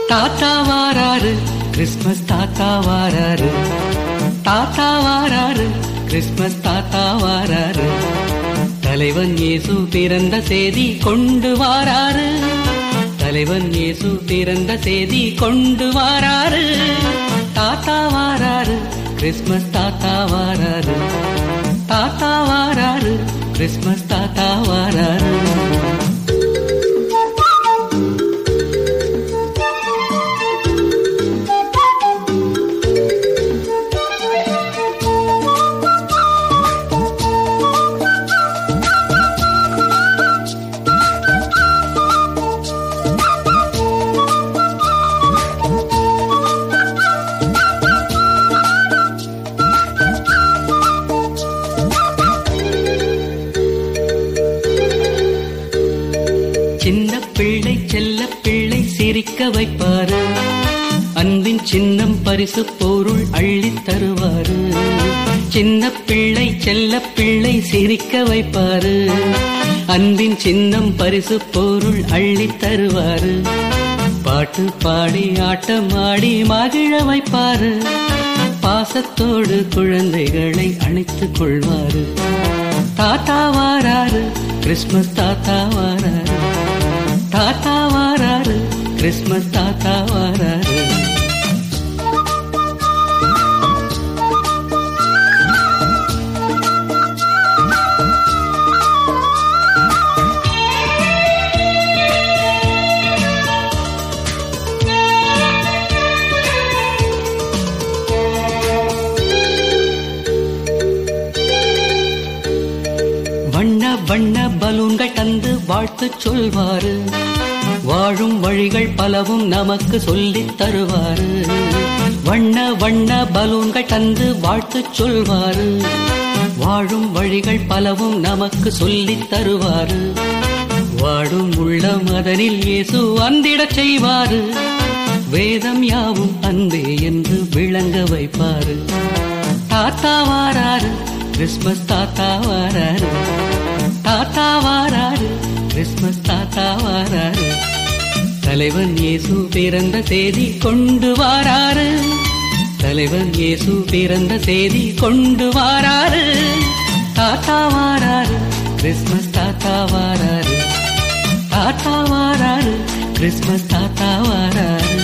தாத்தா வாராரு கிறிஸ்மஸ் தாத்தா வாராரு தாத்தா வாராரு கிறிஸ்மஸ் தாத்தா வாராரு தலைவன் இயேசு பிறந்த செய்தி கொண்டு வாராரு தலைவன் இயேசு பிறந்த செய்தி கொண்டு வாராரு தாத்தா வாராரு கிறிஸ்மஸ் தாத்தா வாராரு தாத்தா வாராரு கிறிஸ்மஸ் தாத்தா வாராரு சின்ன பிள்ளை செல்ல பிள்ளை சிரிக்க வைப்பாரு அன்பின் சின்னம் பரிசு பொருள் அள்ளித் தருவாரு சின்ன பிள்ளை செல்ல பிள்ளை சிரிக்க வைப்பாரு அன்பின் சின்னம் பரிசு பொருள் அள்ளித் தருவாரு பாட்டு பாடி ஆட்டமாடி மகிழ வைப்பாரு பாசத்தோடு குழந்தைகளை அணைத்துக் கொள்வாரு தாத்தா வாராரு கிறிஸ்மஸ் தாத்தா வாராரு தாத்தா வாராரு கிறிஸ்மஸ் தாத்தா வாராரு வண்ண வண்ண பலூன்கள் தந்து வாழ்த்து சொல்வாரு வாழும் வழிகள் பலவும் நமக்கு சொல்லித் தருவாரு வண்ண வண்ண பலூன்கள் தந்து வாழ்த்து சொல்வாரு வாழும் வழிகள் பலவும் நமக்கு சொல்லித் தருவாரு வாடும் உள்ளம் அதனில் இயேசு வந்திடச் செய்வாரு வேதம் யாவும் அன்பே என்று விளங்க வைப்பாரு தாத்தா வாராரு கிறிஸ்மஸ் தாத்தா வாராரு தாத்தா வாராரு கிறிஸ்மஸ் தாத்தா வாராரு தலைவன் இயேசு பிறந்த செய்தி கொண்டு வாராரு தலைவன் இயேசு பிறந்த செய்தி கொண்டு வாராரு தாத்தா வாராரு கிறிஸ்மஸ் தாத்தா வாராரு தாத்தா வாராரு கிறிஸ்மஸ் தாத்தா வாராரு